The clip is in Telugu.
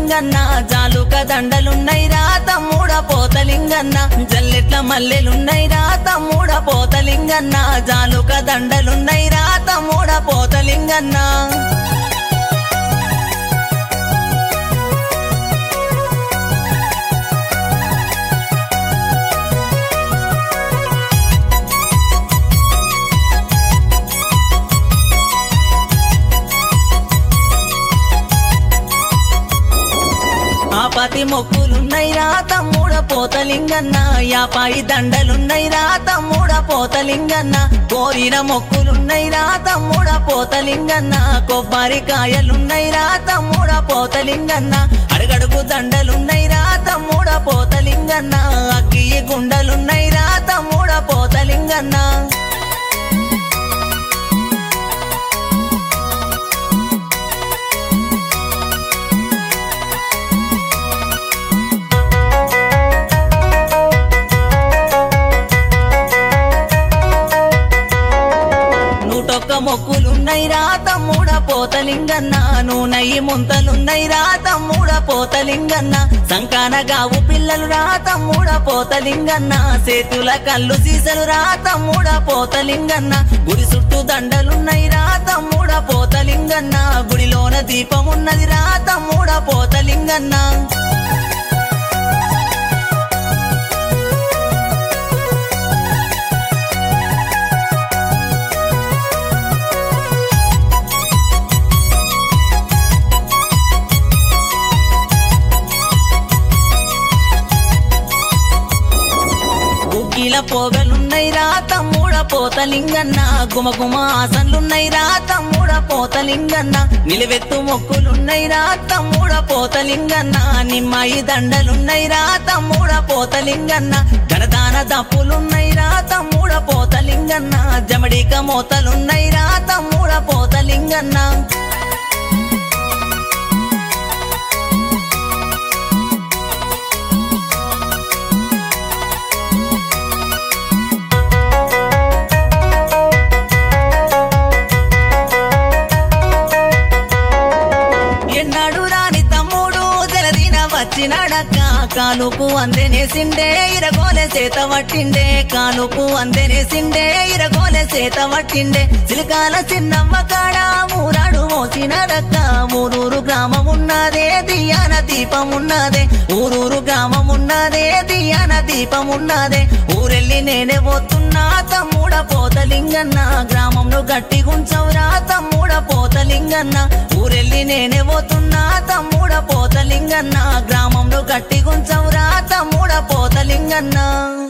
పోతలింగన్న జాలుక దండలున్నై రా తమ్ముడ పోతలింగన్న జల్లెట్ల మల్లెలున్నై రా తమ్ముడ పోతలింగన్న జాలుక దండలున్నై రా తమ్ముడ పోతలింగన్న ఆపతి మొక్కులున్నై రా తమ్ముడ పోతలింగన్న యాపాయి దండలున్నై రా తమ్ముడ పోతలింగన్న కోరిన మొక్కులున్నై రా తమ్ముడ పోతలింగన్న కొబ్బరికాయలున్నై రా తమ్ముడ పోతలింగన్న అడుగడుగు దండలున్నై రా తమ్ముడ పోతలింగన్న అగ్గి గుండలున్నై రా తమ్ముడ పోతలింగన్న నూటొక్క మొక్కులున్నై రా తమ్ముడ పోతలింగన్న నూనెయ్యి ముంతలున్నై రా తమ్ముడ పోతలింగన్న సంకాన గావు పిల్లలు రా తమ్ముడ పోతలింగన్న చేతుల కళ్ళు సీసలు రా తమ్ముడ పోతలింగన్న గుడి చుట్టూ దండలున్నై రా తమ్ముడ పోతలింగన్న గుడిలోన దీపమున్నది రా తమ్ముడ పోతలింగన్న ఉగ్గిల పోగలున్నై రా తమ్ముడ పోతలింగన్న గుమగుమ ఆసన్లున్నై రా తమ్ముడ పోతలింగన్న నిలువెత్తు మొక్కులున్నై రా తమ్ముడ పోతలింగన్న నిమ్మాయి దండలున్నై రా తమ్ముడ పోతలింగన్న గణదాన దప్పులున్నై రా తమ్ముడ పోతలింగన్న జమడిక మోతలున్నై రా తమ్ముడ పోతలింగన్న ఎన్నాడు రాని తమ్ముడు జలదిన వచ్చినాడక్క కానుకు అందెనేసిండే ఇరగోలే చేత పట్టిండే కానుకు అందెనేసిండే ఇరగోలే చేత పట్టిండే చిలకాల చిన్నమ్మ కాడ మూరాడు మోసినాడక్క ఊరూరు గ్రామం ఉన్నదే దియాన దీపం ఉన్నదే ఊరూరు గ్రామం ఉన్నదే దియాన దీపం ఉన్నదే ఊరెళ్ళి నేనే పోతున్నా తమ్ముడ పోతలింగన్న గ్రామంలో గట్టి గుంచవురా తమ్ముడ పోతలింగన్న ఊరెళ్ళి నేనే పోతున్నా తమ్ముడ పోతలింగన్న గ్రామంలో గట్టి గుంచవురా తమ్ముడ పోతలింగన్న